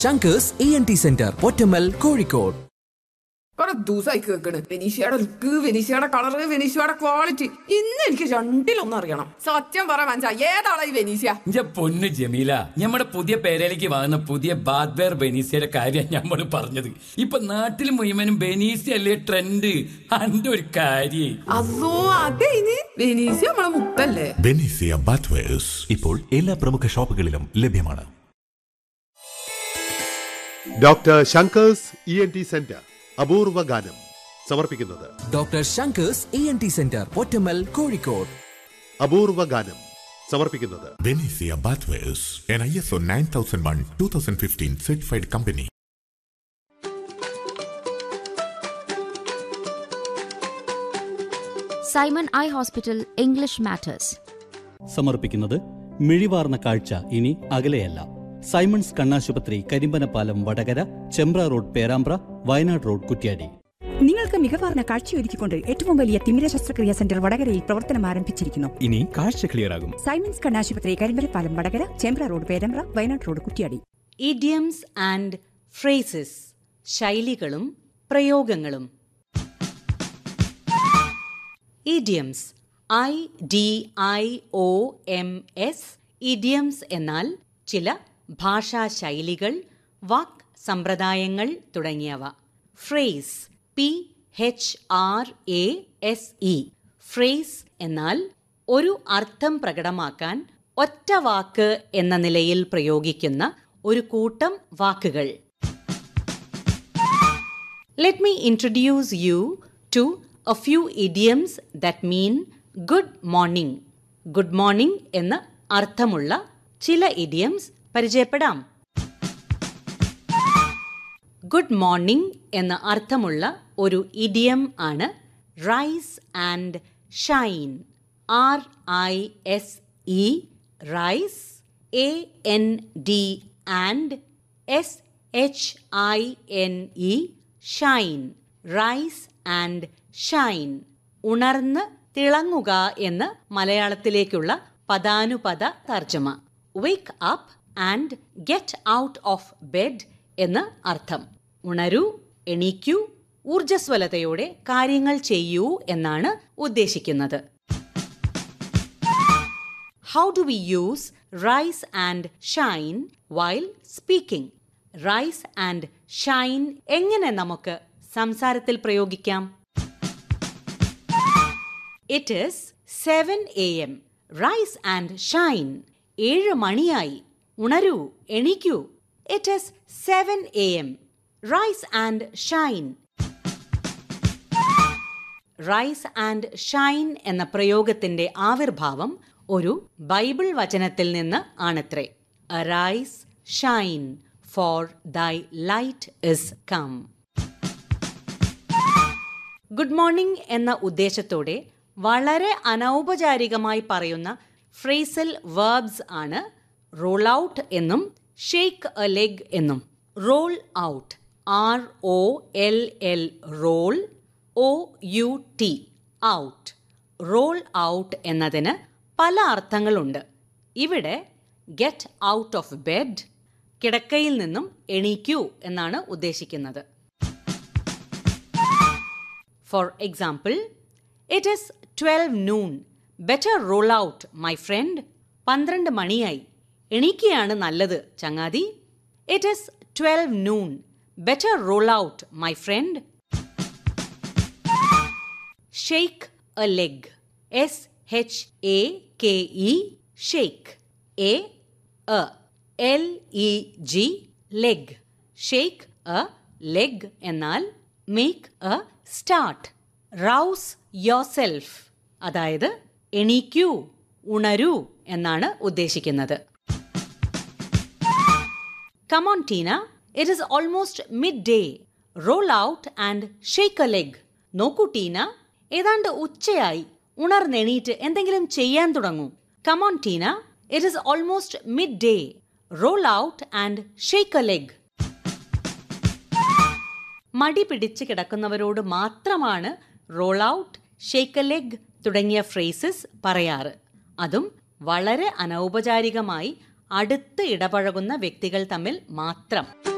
ചങ്കേഴ്സ് E N T centre Pottammal Kozhikode കുറെ ദിവസമായി കേൾക്കണ് വെനീഷയുടെ ലുക്ക് വെനീഷയുടെ കളറ് വെനീഷയുടെ ക്വാളിറ്റി ഇന്ന് എനിക്ക് രണ്ടിലൊന്നും അറിയണം സത്യം പറ മനസ്സാ ഏതാണ് ഈ വെനീഷ്യ ഇന്റെ പൊന്ന് ജമീല നമ്മുടെ പുതിയ പേരയിലേക്ക് വാങ്ങുന്ന പുതിയ ബാദ്ബേർ ബെനീസിയുടെ കാര്യം നമ്മൾ പറഞ്ഞത് ഇപ്പൊ നാട്ടിൽ മുഴുവനും ബെനീസി അല്ലേ ട്രെൻഡ് അന്റെ ഒരു കാര്യേ അതോ അതെ ഇനി വെനീഷ്യ നമ്മളെ മുത്തല്ലേ ബെനീസിയ ബാത്വേഴ്സ് ഇപ്പോൾ എല്ലാ പ്രമുഖ ഷോപ്പുകളിലും ലഭ്യമാണ് doctor Shankers E N T centre അപൂർവ ഗാനം സമർപ്പിക്കുന്നത് doctor Shankers E N T centre Pottammal Kozhikode അപൂർവ ഗാനം സമർപ്പിക്കുന്നത് Venesia bathwares N I S O nine thousand one two thousand fifteen certified company Simon eye hospital English matters സമർപ്പിക്കുന്നത് മിഴിവാർന്ന കാഴ്ച ഇനി അകലെയല്ല സൈമൺസ് കണ്ണാശുപത്രി കരിമ്പനപ്പാലം വടകര ചെമ്പ്ര റോഡ് പേരാമ്പ്ര വയനാട് റോഡ് കുറ്റ്യാടി നിങ്ങൾക്ക് മികവാർന്ന കാഴ്ചയൊരുക്കിക്കൊണ്ട് ഏറ്റവും വലിയ തിമിര ശസ്ത്രക്രിയാ സെന്റർ വടകരയിൽ പ്രവർത്തനം ആരംഭിച്ചിരിക്കുന്നു ഇനി കാഴ്ച ക്ലിയർ ആകും സൈമൻസ് കണ്ണാശുപത്രി Karimbanappalam Vadakara Chembra road Perambra Wayanad road Kuttiadi idioms and phrases ശൈലികളും പ്രയോഗങ്ങളും idioms I D I O M S idioms എന്നാൽ ചില ഭാഷാ ശൈലികൾ വാക് സമ്പ്രദായങ്ങൾ തുടങ്ങിയവ phrase P H R A S E phrase എന്നാൽ ഒരു അർത്ഥം പ്രകടമാക്കാൻ ഒറ്റ വാക്ക് എന്ന നിലയിൽ പ്രയോഗിക്കുന്ന ഒരു കൂട്ടം വാക്കുകൾ let me introduce you to a few idioms that mean good morning good morning എന്ന് അർത്ഥമുള്ള ചില ഇഡിയംസ് പരിചയപ്പെടാം ഗുഡ് മോർണിംഗ് എന്ന അർത്ഥമുള്ള ഒരു ഇഡിയം ആണ് rise and shine R I S E rise A N D and S H I N E shine rise and shine ഉണർന്ന് തിളങ്ങുക എന്ന് മലയാളത്തിലേക്കുള്ള പദാനുപദ തർജ്ജമ wake up and get out of bed എന്ന് അർത്ഥം ഉണരൂ എണീക്കൂ ഊർജ്ജസ്വലതയോടെ കാര്യങ്ങൾ ചെയ്യൂ എന്നാണ് ഉദ്ദേശിക്കുന്നത് how do we use rise and shine while speaking rise and shine എങ്ങനെ നമുക്ക് സംസാരത്തിൽ പ്രയോഗിക്കാം it is seven A M rise and Shine ഏഴ് മണിയായി ഉണരൂ എണീക്കൂ it is seven A M rise and shine rise and shine എന്ന പ്രയോഗത്തിന്റെ ആവിർഭാവം ഒരു ബൈബിൾ വചനത്തിൽ നിന്ന് ആണത്രേ rise shine for thy light is come good morning എന്ന ഉദ്ദേശത്തോടെ വളരെ അനൗപചാരികമായി പറയുന്ന ഫ്രേസൽ വേർബ്സ് ആണ് റോൾ ഔട്ട് എന്നും ഷേക്ക് എ ലെഗ് എന്നും roll out R O L L roll O U T out roll out എന്നതിന് പല അർത്ഥങ്ങളുണ്ട് ഇവിടെ ഗെറ്റ് ഔട്ട് ഓഫ് ബെഡ് കിടക്കയിൽ നിന്നും എണീക്കൂ എന്നാണ് ഉദ്ദേശിക്കുന്നത് for example it is twelve noon better roll out my friend പന്ത്രണ്ട് മണിയായി എണീക്കുകയാണ് നല്ലത് ചങ്ങാതി it is twelve noon better roll out my friend shake a leg S H A K E shake A L E G leg shake a leg എന്നാൽ make a start rouse yourself അതായത് എണീക്കൂ ഉണരൂ എന്നാണ് ഉദ്ദേശിക്കുന്നത് come on Tina it is almost mid day roll out and shake a leg നോക്കൂ Tina ഏതാണ്ട് ഉച്ചയായി ഉണർന്നെണീറ്റ് എന്തെങ്കിലും ചെയ്യാൻ തുടങ്ങൂ come on Tina it is almost mid day roll out and shake a leg മടി പിടിച്ച് കിടക്കുന്നവരോട് മാത്രമാണ് roll out shake a leg തുടങ്ങിയ ഫ്രേസസ് പറയാറ് അതും വളരെ അനൗപചാരികമായി അടുത്ത് ഇടപഴകുന്ന വ്യക്തികൾ തമ്മിൽ മാത്രം